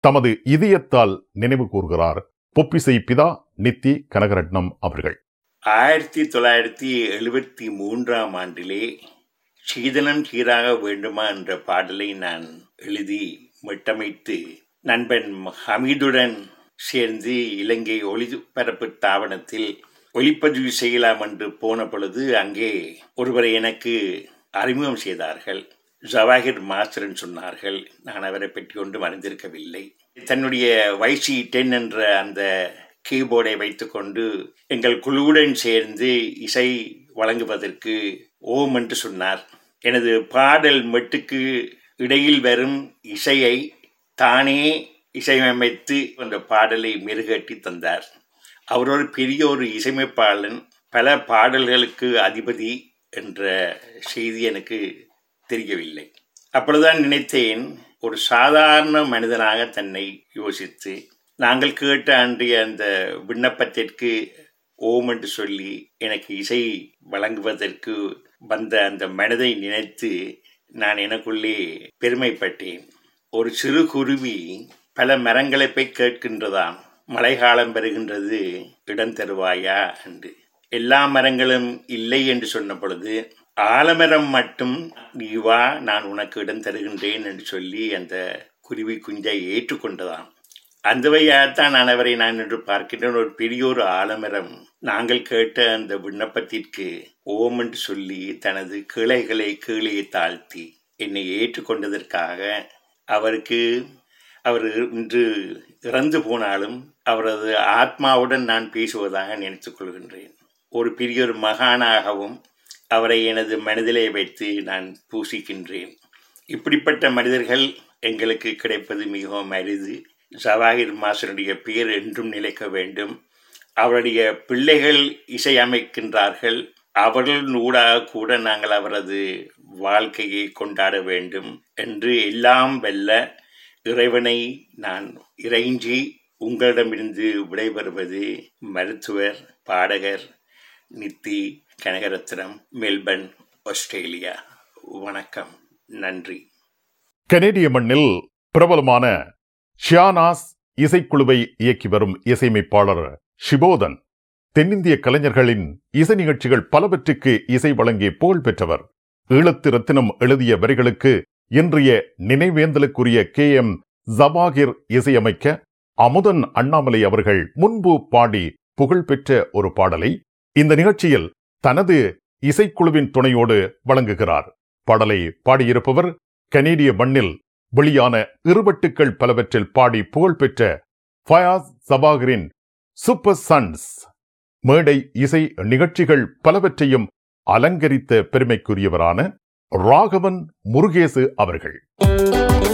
தமது இதயத்தால் நினைவு கூர்கிறார் பொப்பிசை பிதா நித்தி கனகரட்னம் அவர்கள் ஆயிரத்தி தொள்ளாயிரத்தி எழுபத்தி மூன்றாம் ஆண்டிலே சீதனம் சீராக வேண்டுமா என்ற பாடலை நான் எழுதி மீட்டமைத்து நண்பன் ஹமீதுடன் சேர்ந்து இலங்கை ஒளிபரப்பு தாவனத்தில் ஒளிப்பதிவு செய்யலாம் என்று போன பொழுது அங்கே ஒருவரை எனக்கு அறிமுகம் செய்தார்கள் ஜவாஹிர் மாஸ்டரன் சொன்னார்கள் நான் அவரை பற்றி ஒன்றும் அறிந்திருக்கவில்லை தன்னுடைய வைசி டென் என்ற அந்த கீபோர்டை வைத்துக்கொண்டு எங்கள் குழுவுடன் சேர்ந்து இசை வழங்குவதற்கு ஓம் என்று சொன்னார் எனது பாடல் மெட்டுக்கு இடையில் வரும் இசையை தானே இசையமைத்து அந்த பாடலை மெருகட்டி தந்தார் அவர் ஒரு பெரிய ஒரு இசையமைப்பாளன் பல பாடல்களுக்கு அதிபதி என்ற செய்தி எனக்கு தெரியவில்லை அப்பொழுதுதான் நினைத்தேன் ஒரு சாதாரண மனிதனாக தன்னை யோசித்து நாங்கள் கேட்ட அன்றைய அந்த விண்ணப்பத்திற்கு ஓம் என்று சொல்லி எனக்கு இசை வழங்குவதற்கு வந்த அந்த மனதை நினைத்து நான் எனக்குள்ளே பெருமைப்பட்டேன் ஒரு சிறு குருவி பல மரங்களை போய் கேட்கின்றதாம் மழைக்காலம் வருகின்றது இடம் தருவாயா என்று எல்லா மரங்களும் இல்லை என்று சொன்ன பொழுது ஆலமரம் மட்டும் நீ வா நான் உனக்கு இடம் தருகின்றேன் என்று சொல்லி அந்த குருவி குஞ்சை ஏற்றுக்கொண்டதாம் அந்த வழியாகத்தான் நான் அவரை நான் என்று பார்க்கின்றேன் ஒரு பெரிய ஒரு ஆலமரம் நாங்கள் கேட்ட அந்த விண்ணப்பத்திற்கு ஓம் என்று சொல்லி தனது கிளைகளை கீழே தாழ்த்தி என்னை ஏற்றுக்கொண்டதற்காக அவருக்கு அவர் இன்று இறந்து போனாலும் அவரது ஆத்மாவுடன் நான் பேசுவதாக நினைத்துக் கொள்கின்றேன் ஒரு பெரிய ஒரு மகானாகவும் அவரை எனது மனதிலே வைத்து நான் பூசிக்கின்றேன் இப்படிப்பட்ட மனிதர்கள் எங்களுக்கு கிடைப்பது மிகவும் அரிது ஜவாஹிர் மாசனுடைய பெயர் என்றும் நிலைக்க வேண்டும் அவருடைய பிள்ளைகள் இசையமைக்கின்றார்கள் அவர்கள் ஊடாக கூட நாங்கள் அவரது வாழ்க்கையை கொண்டாட வேண்டும் என்று எல்லாம் வெல்ல இறைவனை நான் இறைஞ்சி உங்களிடமிருந்து விடைபெறுவது மருத்துவர் பாடகர் நித்தி கனகரத்னம் மெல்பர்ன் ஆஸ்திரேலியா வணக்கம் நன்றி கனேடிய மண்ணில் பிரபலமான ஷியானாஸ் இசைக்குழுவை இயக்கி வரும் இசையமைப்பாளர் ஷிபோதன் தென்னிந்திய கலைஞர்களின் இசை நிகழ்ச்சிகள் பலவற்றுக்கு இசை வழங்கி புகழ் பெற்றவர் ஈழத்து ரத்தினம் எழுதிய வரிகளுக்கு இன்றைய நினைவேந்தலுக்குரிய கே எம் ஜபாகிர் இசையமைக்க அமுதன் அண்ணாமலை அவர்கள் முன்பு பாடி புகழ்பெற்ற ஒரு பாடலை இந்த நிகழ்ச்சியில் தனது இசைக்குழுவின் துணையோடு வழங்குகிறார் பாடலை பாடியிருப்பவர் கனேடிய மண்ணில் வெளியான இருவட்டுக்கள் பலவற்றில் பாடி புகழ்பெற்ற ஃபயாஸ் சபாகரின் சூப்பர் சன்ஸ் மேடை இசை நிகழ்ச்சிகள் பலவற்றையும் அலங்கரித்த பெருமைக்குரியவரான ராகவன் முருகேசு அவர்கள்